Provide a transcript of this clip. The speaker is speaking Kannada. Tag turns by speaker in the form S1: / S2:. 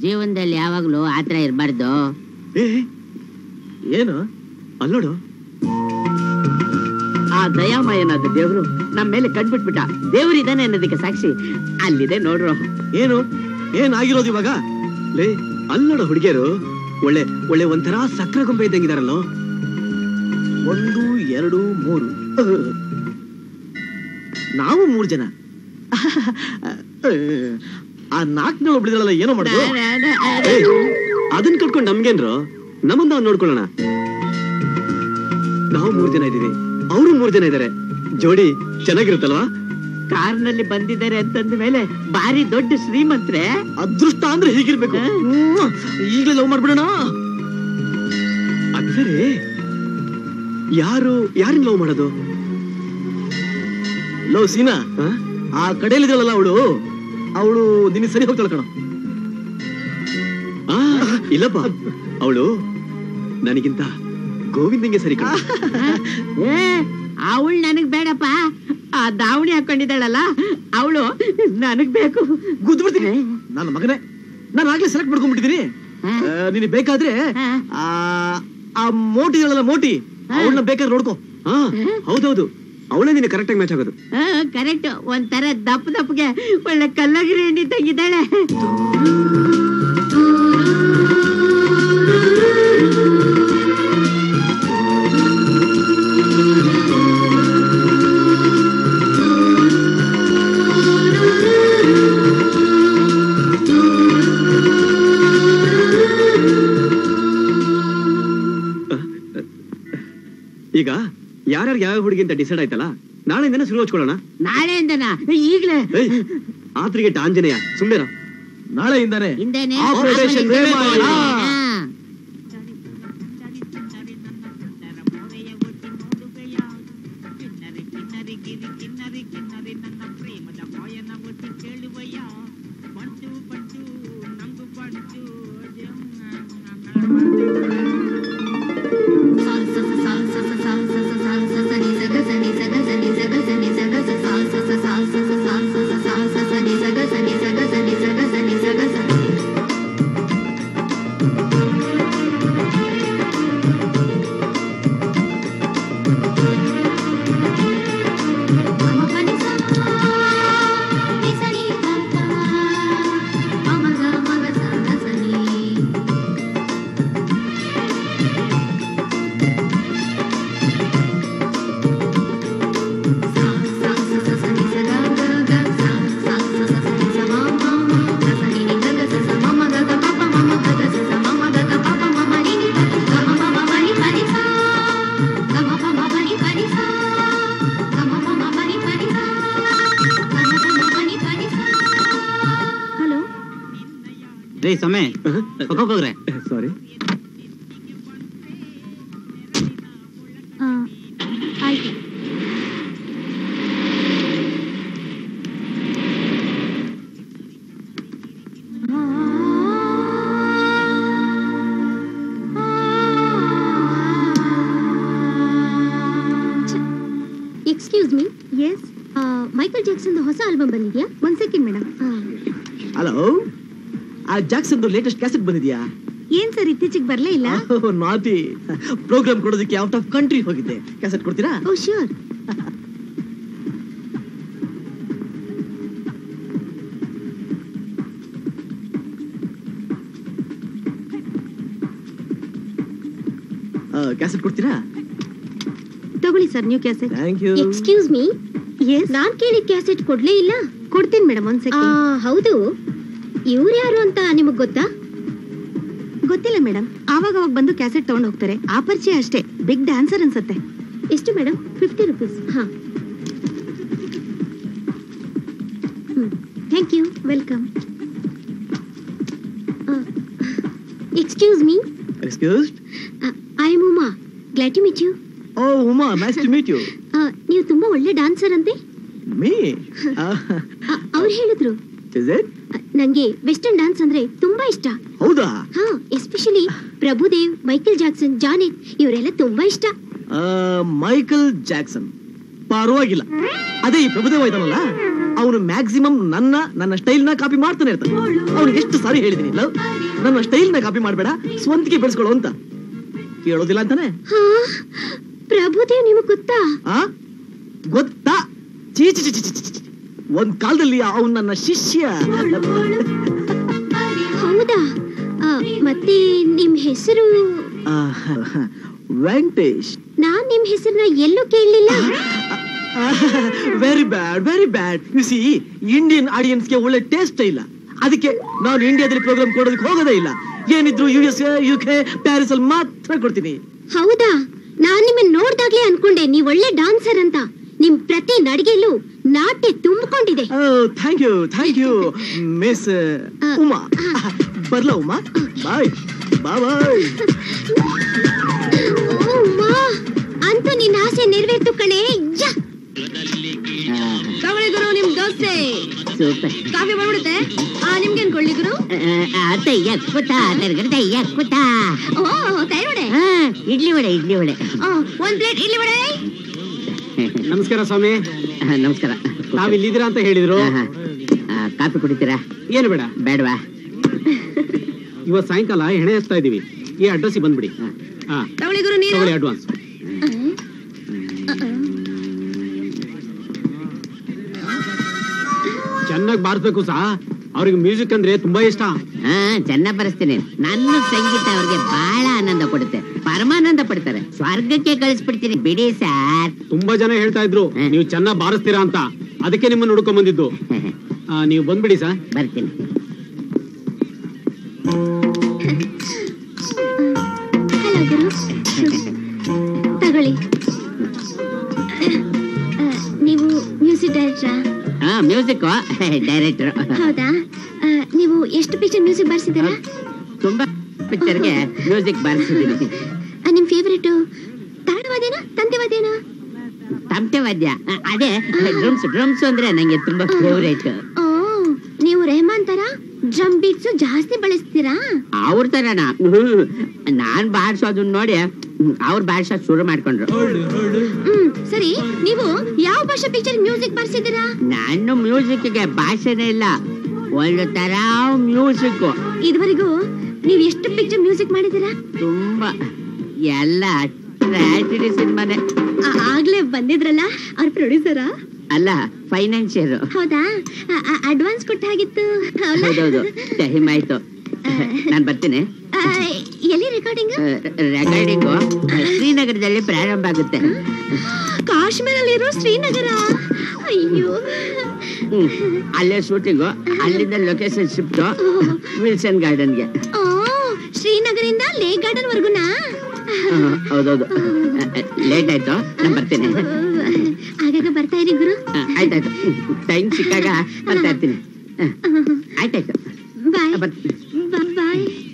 S1: ಜೀವನದಲ್ಲಿ ಯಾವಾಗ್ಲೂ ಆತರ ಇರಬಾರ್ದು
S2: ಏ ಏನು ಅಲ್ಲೋಡು
S3: ಆ ದಯಾಮಯನಾದ ದೇವ್ರು ನಮ್ಮ ಮೇಲೆ ಕಣ್ಬಿಟ್ಬಿಟ್ಟ ದೇವ್ರಿದಾನೆ ಅನ್ನೋದಕ್ಕೆ ಸಾಕ್ಷಿ ಅಲ್ಲಿದೆ ನೋಡ್ರು
S2: ಏನು ಏನ್ ಆಗಿರೋದು ಇವಾಗ ಲೇ ಅಲ್ಲೋಡ ಹುಡುಗಿಯರು ಒಳ್ಳೆ ಒಳ್ಳೆ ಒಂಥರ ಸಕ್ಕರೆ ಗೊಂಬೆ ಇದ್ದಂಗಿದಾರಲ್ಲೋ ಒಂದು ಎರಡು ಮೂರು ಅಹ್. ನಾವು ಮೂರು ಜನ ಅಹ್. ಆ ನಾಲ್ಕನೇ ಒಬ್ಳಿದ್ರಲ್ಲ ಏನೋ ಮಾಡುದು ಏಯ್, ಅದನ್ನ ಕಟ್ಕೊಂಡು ನಮ್ಗೇನ್ರು ನಮ್ಮನ್ನ ನಾವು ನೋಡ್ಕೊಳ್ಳೋಣ ನಾವು ಮೂರ್ ಜನ ಇದೀವಿ ಅವರು ಮೂರ್ ಜನ ಇದಾರೆ ಜೋಡಿ ಚೆನ್ನಾಗಿರುತ್ತಲ್ವಾ
S3: ಕಾರ್ನಲ್ಲಿ ಬಂದಿದ್ದಾರೆ ಅಂತಂದ ಮೇಲೆ ಬಾರಿ ದೊಡ್ಡ ಶ್ರೀಮಂತ್ರೆ
S2: ಅದೃಷ್ಟ ಅಂದ್ರೆ ಹೀಗಿರ್ಬೇಕು ಈಗಲೇ ಲವ್ ಮಾಡ್ಬಿಡೋಣ ಅದ್ ಸರಿ ಯಾರು ಯಾರಿನ ಲವ್ ಮಾಡೋದು ಲವ್ ಸೀನಾ ಆ ಕಡೆಯಲ್ಲಿದ್ದಾಳಲ್ಲ ಅವಳು ಅವಳು ನಿನ್ನ ಸರಿ ಹೋಗ್ತಾಳ ಕಣ ಇಲ್ಲಪ್ಪ ಅವಳು ನನಗಿಂತ ಗೋವಿಂದಂಗೆ ಸರಿ ಕಣ
S3: ಏ ಅವಳು ನನಗ್ ಬೇಡಪ್ಪ ಆ ದಾವಣಿ ಹಾಕೊಂಡಿದ್ದಾಳಲ್ಲ ಅವಳು ನನಗ್ ಬೇಕು
S2: ಗುದ್ದು ಬಿಡ್ತೀನಿ ನನ್ನ ಮಗನೇ ನಾನು ಆಗ್ಲೇ ಸೆಲೆಕ್ಟ್ ಮಾಡ್ಕೊಂಡ್ಬಿಟ್ಟಿದ್ದೀನಿ ನಿನಗೆ ಬೇಕಾದ್ರೆ ಆ ಆ ಮೋಟಿ ಇದ್ದಾಳಲ್ಲ ಮೋಟಿ ಅವಳನ್ನ ಬೇಕಾದ್ರೆ ನೋಡ್ಕೋ ಹಾ ಹೌದೌದು ಅವಳೇ ನಿನಗೆ ಕರೆಕ್ಟ್ ಆಗಿ ಮ್ಯಾಚ್ ಆಗೋದು
S3: ಕರೆಕ್ಟ್ ಒಂಥರ ದಪ್ಪ ದಪ್ಪಗೆ ಒಳ್ಳೆ ಕಲ್ಲಗಿರಿ ಎಣ್ಣೆ ತೆಗಿದ್ದಾಳೆ
S2: ಈಗ ಯಾರ್ಯಾರು ಯಾವ ಹುಡುಗಿ ಅಂತ ಡಿಸೈಡ್ ಆಯ್ತಲ್ಲ ನಾಳೆಯಿಂದನೇ ಶುರು ಹಚ್ಕೊಳ್ಳೋಣ
S3: ನಾಳೆಯಿಂದನಾ ಈಗ್ಲೇ
S2: ಏಯ್ ಆತ್ರಿಗೆ ಆಂಜನೇಯ ಸುಮ್ಮನೆ ನಾಳೆಯಿಂದಾನೆ
S3: ಹಿಂದೆನೆ
S2: Operation ಪ್ರೇಮಾಯಣ.
S1: ಹಲೋ
S4: ರೇ ಸಮಯ ಹೋಗ್ರೆ
S2: ಸಾರಿ
S1: ಆಯ್ತು excuse me yes Michael Jackson ಹೊಸ ಆಲ್ಬಮ್ ಬಂದಿದ್ಯಾ ಒಂದ್ ಸೆಕೆಂಡ್ ಮೇಡಮ್
S2: ಹಲೋ ಆ ಜಾಕ್ಸನ್ ಲೇಟೆಸ್ಟ್ ಕ್ಯಾಸೆಟ್ ಬಂದಿದ್ಯಾ
S1: ಏನ್ ಸರ್ ಇತ್ತೀಚೆಗೆ ಬರ್ಲೇ ಇಲ್ಲ
S2: ನಾಟಿ ಪ್ರೋಗ್ರಾಮ್ ಕೊಡೋದಕ್ಕೆ ಔಟ್ ಆಫ್ ಕಂಟ್ರಿ ಹೋಗಿದ್ದೆ ಕ್ಯಾಸೆಟ್ ಕೊಡ್ತೀರಾ
S1: ಓ ಶ್ಯೂರ್
S2: ಕ್ಯಾಸೆಟ್ ಕೊಡ್ತೀರಾ
S1: ತಗೊಳ್ಳಿ sir new cassette
S2: thank you
S1: excuse me yes ನಾನ್ ಕೇಳಿದ ಕ್ಯಾಸೆಟ್ ಕೊಡ್ಲೇ ಇಲ್ಲ ಕೊಡ್ತೀನಿ ಮೇಡಮ್ ಒಂದ್ ಸೆಕೆಂಡ್ ಹೌದು ಇವ್ರು ಯಾರು ಅಂತ ನಿಮಗ್ ಗೊತ್ತಾ ಗೊತ್ತಿಲ್ಲ ಮೇಡಮ್ ಆವಾಗ ಅವಾಗ ಬಂದು ಕ್ಯಾಸೆಟ್ ತಗೊಂಡ್ ಹೋಗ್ತಾರೆ ಆ ಪರಿಚಯ ಅಷ್ಟೇ ಬಿಗ್ ಡ್ಯಾನ್ಸರ್ ಅನ್ಸತ್ತೆ ಎಷ್ಟು ಮೇಡಮ್ ಫಿಫ್ಟಿ ರುಪೀಸ್ ಹಾ thank you welcome excuse me
S2: excuse
S1: I am Uma glad to meet you
S2: oh Uma nice to meet you
S1: ನೀವು ತುಂಬಾ ಒಳ್ಳೆ ಡಾನ್ಸರ್ ಅಂತೆ
S2: ಮೀ
S1: ಅವ್ರು ಹೇಳಿದ್ರು
S2: ಇಸ್ ಇಟ್
S1: ಅ, ನಂಗೆ ವೆಸ್ಟರ್ನ್ ಡಾನ್ಸ್ ಅಂದ್ರೆ ತುಂಬಾ ಇಷ್ಟ
S2: ಹೌದಾ
S1: ಹಾ especially Prabhudeva Michael Jackson Janet ಇವರೆಲ್ಲ ತುಂಬಾ ಇಷ್ಟ
S2: ಮೈಕಲ್ ಜಾಕ್ಸನ್ ಪರವಾಗಿಲ್ಲ ಅದೇ ಈ ಪ್ರಭುದೇವ ಇದಾನಲ್ಲ ಅವನು ಮ್ಯಾಕ್ಸಿಮಮ್ ನನ್ನ ನನ್ನ ಸ್ಟೈಲ್ ನ ಕಾಪಿ ಮಾಡ್ತಾನೆ ಇರ್ತಾನೆ ಅವ್ನಿಗೆ ಎಷ್ಟು ಸಾರಿ ಹೇಳಿದೀನಿ ಲವ್ ನನ್ನ ಸ್ಟೈಲ್ ನ ಕಾಪಿ ಮಾಡಬೇಡ ಸ್ವಂತಿಗೆ ಬೆಳೆಸ್ಕೊಳ್ಳೋ ಅಂತ ಕೇಳೋದಿಲ್ಲ ಅಂತಾನೆ
S1: ಹಾ ಪ್ರಭುದೇವ್ ನಿಮಗ್ ಗೊತ್ತಾ
S2: ಆ ಗೊತ್ತಾ ಚೀ ಚಿ ಚಿ ಚಿ ಚಿ ಚಿ. ಒಂದ್ ಕಾಲದಲ್ಲಿ ಅವನು ನನ್ನ ಶಿಷ್ಯ
S1: ಹೌದಾ ಆ, ಮತ್ತೆ ನಿಮ್ ಹೆಸರು
S2: ಆ, ವೆಂಕಟೇಶ್
S1: ನಾನ್ ನಿಮ್ ಹೆಸರನ್ನ ಎಲ್ಲೂ ಕೇಳಲಿಲ್ಲ
S2: very bad very bad you see Indian ಆಡಿಯನ್ಸ್ಗೆ ಒಳ್ಳೆ ಟೇಸ್ಟ್ ಇಲ್ಲ ಅದಕ್ಕೆ ನಾನು ಇಂಡಿಯಾದಲ್ಲಿ ಪ್ರೋಗ್ರಾಮ್ ಕೊಡೋದಕ್ಕೆ ಹೋಗೋದೇ ಇಲ್ಲ ಏನಿದ್ರು U S U K Paris ಅಲ್ಲಿ ಮಾತ್ರ ಕೊಡ್ತೀನಿ
S1: ಹೌದಾ ನಾನ್ ನಿಮ್ಮನ್ನ ನೋಡ್ದಾಗ್ಲೇ ಅನ್ಕೊಂಡೆ ನೀವ್ ಒಳ್ಳೆ ಡಾನ್ಸರ್ ಅಂತ ನಿಮ್ ಪ್ರತಿ ನಡಿಗೆಯಲ್ಲೂ ನಾಟ್ಯ ತುಂಬಿಕೊಂಡಿದೆ
S2: thank you thank you miss Uma ಬರ್ಲಾ ಉಮಾ ಬಾಯ್ ಬಾಯ್
S1: ಅಂತೂ ನಿನ್ನ ಆಸೆ ನೆರವೇರ್ತು ಕಣೆ ಯಾ! ತಗೊಳ್ಳಿ ಗುರು ನಿಮ್ ದೋಸೆ
S3: ಸೂಪರ್
S1: ಕಾಫಿ ಮಾಡ್ಬಿಡುತ್ತೆ ಆ ನಿಮ್ಗೇನ್ ಕೊಳ್ಳಿ ಗುರು
S3: ತಯ್ಯ ಕೂತ ತೆರಗಡೆ ತಯ್ಯ ಕೂತ
S1: ಓ ತೈ ವಡೆ
S3: ಆ, ಇಡ್ಲಿ ವಡೆ ಇಡ್ಲಿ ವಡೆ
S1: ಆ, ಒಂದ್ ಪ್ಲೇಟ್ ಇಲ್ಲಿ ವಡೆ
S4: ನಮಸ್ಕಾರ ಸ್ವಾಮಿ
S3: ಆ, ನಮಸ್ಕಾರ
S4: ತಾವ್ ಇಲ್ಲಿದ್ದೀರಾ ಅಂತ ಹೇಳಿದ್ರು
S3: ಆ, ಹಾ. ಆ, ಕಾಫಿ ಕುಡಿತೀರಾ
S4: ಏನು ಬೇಡ
S3: ಬೇಡವಾ
S4: ಇವತ್ ಸಾಯಂಕಾಲ ಹೆಣೆ ಹಚ್ತಾ ಇದೀವಿ ಈ ಅಡ್ರೆಸ್ ಬಂದ್ಬಿಡಿ ಹಾ
S1: ತಗೊಳ್ಳಿ ಗುರು ನೀರು
S4: ತಗೊಳ್ಳಿ ಅಡ್ವಾನ್ಸ್ ಚೆನ್ನಾಗಿ ಬಾರಿಸ್ಬೇಕು ಸಾ ಅವ್ರಿಗೆ ಮ್ಯೂಸಿಕ್ ಅಂದ್ರೆ ತುಂಬಾ ಇಷ್ಟ
S3: ಹಾ ಚೆನ್ನಾಗ್ ಬರೆಸ್ತೀನಿ ನನ್ನ ಸಂಗೀತ ಅವ್ರಿಗೆ ಬಹಳ ಆನಂದ ಕೊಡುತ್ತೆ ಪರಮಾನಂದ ಪಡ್ತಾರೆ ಸ್ವರ್ಗಕ್ಕೆ ಕಳಿಸ್ಬಿಡ್ತೀನಿ ಬಿಡಿ ಸರ್
S4: ತುಂಬಾ ಜನ ಹೇಳ್ತಾ ಇದ್ರು
S3: ಹ್ಮ್.
S4: ನೀವು ಚೆನ್ನಾಗ್ ಬಾರಿಸ್ತೀರಾ ಅಂತ ಅದಕ್ಕೆ ನಿಮ್ಮನ್ನ ಹುಡ್ಕೊಂಡ್ ಬಂದಿದ್ದು ಆ, ನೀವು ಬಂದ್ಬಿಡಿ ಸಾ
S3: ಬರ್ತೀನಿ
S1: ಹಲೋ ಗುರು ತಗೊಳ್ಳಿ ಆ, ನೀವು ಮ್ಯೂಸಿಕ್ ಡೈರೆಕ್ಟ್ರಾ
S3: ಹಾ ಮ್ಯೂಸಿಕ್ ಡೈರೆಕ್ಟರ್
S1: ಹೌದಾ ಆ, ನೀವು ಎಷ್ಟು ಪಿಕ್ಚರ್ ಮ್ಯೂಸಿಕ್ ಬರ್ಸಿದ್ದೀರಾ
S3: ತುಂಬಾ ಪಿಕ್ಚರ್ಗೆ ಮ್ಯೂಸಿಕ್ ಬರ್ಸಿದ್ದೀನಿ
S1: ಆ, ನಿಮ್ ಫೇವ್ರೇಟು ತಾಳವಾದೇನಾ ತಂತೆವಾದೇನಾ
S3: ತಮಟೆ ವಾದ್ಯ ಆ, ಅದೇ ಡ್ರಮ್ಸ್ ಡ್ರಮ್ಸ್ ಅಂದ್ರೆ ನಂಗೆ ತುಂಬಾ ಫೇವ್ರೇಟ್
S1: ಓ ನೀವು ರೆಹಮಾನ್ ತರ ಡ್ರಮ್ ಬೀಟ್ಸ್ ಜಾಸ್ತಿ ಬಳಸ್ತೀರಾ
S3: ಅವ್ರ ತರನ ನಾನ್ ಬಾಡ್ಸೋದನ್ನ ನೋಡಿ ಅವ್ರು ಬಾಡ್ಸೋದ್ ಶುರು ಮಾಡ್ಕೊಂಡ್ರು
S1: ಹ್ಮ್ ಸರಿ ನೀವು ಯಾವ ಭಾಷೆ ಪಿಕ್ಚರ್ ಮ್ಯೂಸಿಕ್ ಬರ್ಸಿದ್ದೀರಾ
S3: ನಾನು ಮ್ಯೂಸಿಕ್ಗೆ ಭಾಷೆನೇ ಇಲ್ಲ ಒಂದು ತರ ಮ್ಯೂಸಿಕ್
S1: ಇದುವರೆಗೂ ನೀವು ಎಷ್ಟು ಪಿಕ್ಚರ್ ಮ್ಯೂಸಿಕ್ ಮಾಡಿದ್ದೀರಾ
S3: ತುಂಬಾ ಎಲ್ಲ ಟ್ರಾಜಿಡಿ ಸಿನಿಮಾನೆ
S1: ಆ- ಆಗ್ಲೇ ಬಂದಿದ್ರಲ್ಲ ಅವ್ರ ಪ್ರೊಡ್ಯೂಸರಾ
S3: ಅಲ್ಲ ಫೈನಾನ್ಷಿಯರ್
S1: ಹೌದಾ ಅಡ್ವಾನ್ಸ್ ಕೊಟ್ಟ ಹಾಗಿತ್ತು ಹೌದಾ?
S3: ಹೌದೌದು ಟೈಮ್ ಆಯ್ತು ನಾನ್ ಬರ್ತೀನಿ
S1: ಆ, ಎಲ್ಲಿ ರೆಕಾರ್ಡಿಂಗ್
S3: ರೆಕಾರ್ಡಿಂಗು ಶ್ರೀನಗರದಲ್ಲಿ ಪ್ರಾರಂಭ ಆಗುತ್ತೆ
S1: ಕಾಶ್ಮೀರಲ್ಲಿರೋ ಶ್ರೀನಗರ ಅಯ್ಯೋ
S3: ಹ್ಮ್. ಅಲ್ಲೇ ಶೂಟಿಂಗು ಅಲ್ಲಿಂದ ಲೊಕೇಶನ್ ಶಿಫ್ಟ್ ವಿಲ್ಸನ್ ಗಾರ್ಡನ್ಗೆ
S1: ಓ ಶ್ರೀನಗರಿಂದ ಲೇ ಗಾರ್ಡನ್ ವರ್ಗುನಾ
S3: ಹೌದೌದು ಲೇಟ್ ಆಯ್ತು ನಾನು ಬರ್ತೀನಿ
S1: ಆಗಾಗ ಬರ್ತಾ ಇರಿ ಗುರು
S3: ಆ, ಆಯ್ತಾಯ್ತು ಟೈಮ್ ಸಿಕ್ಕಾಗ ಬರ್ತಾ ಇರ್ತೀನಿ ಆ, ಆಯ್ತಾಯ್ತು
S1: ಬಾಯ್
S3: ಬರ್ತೀನಿ
S1: ಬಾಯ್